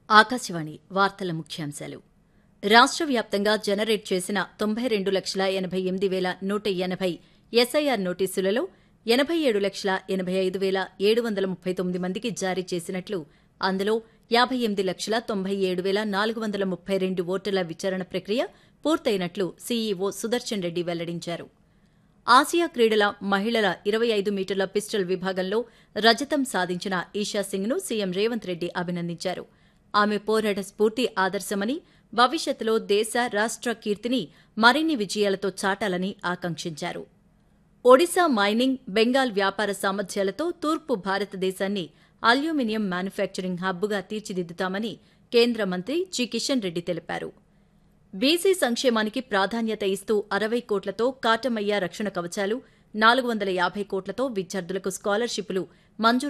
ఆకాశవాణి వార్తల ముఖ్యాంశాలు రాష్ట్ర వ్యాప్తంగా జనరేట్ చేసిన తొంభై రెండు లక్షల ఎనభై ఎనిమిది వేల నూట ఎనభై ఎస్ఐఆర్ నోటీసులలో ఎనభై ఏడు లక్షల ఎనభై ఐదు వేల ఏడు వందల ముప్పై తొమ్మిది మందికి జారీ చేసినట్లు అందులో యాభై ఎనిమిది లక్షల తొంభై ఏడు వేల నాలుగు వందల ముప్పై రెండు ఓటర్ల విచారణ ప్రక్రియ పూర్తయినట్లు సీఈఓ సుదర్శన్ రెడ్డి వెల్లడించారు ఆసియా క్రీడల మహిళల ఇరవై ఐదు మీటర్ల పిస్టల్ విభాగంలో రజతం సాధించిన ఈషా సింగ్ను సీఎం రేవంత్ రెడ్డి అభినందించారు ఆమె పోరాట స్ఫూర్తి ఆదర్శమని భవిష్యత్తులో దేశ రాష్ట్ర కీర్తిని మరిన్ని విజయాలతో చాటాలని ఆకాంక్షించారు ఒడిశా మైనింగ్ బెంగాల్ వ్యాపార సామర్థ్యాలతో తూర్పు భారతదేశాన్ని అల్యూమినియం మ్యానుఫ్యాక్చరింగ్ హబ్గా తీర్చిదిద్దుతామని కేంద్ర మంత్రి జి కిషన్ రెడ్డి తెలిపారు బీసీ సంక్షేమానికి ప్రాధాన్యత ఇస్తూ అరవై కోట్లతో కాటమయ్య రక్షణ కవచాలు నాలుగు వందల యాభై కోట్లతో విద్యార్థులకు స్కాలర్షిప్లు మంజూరు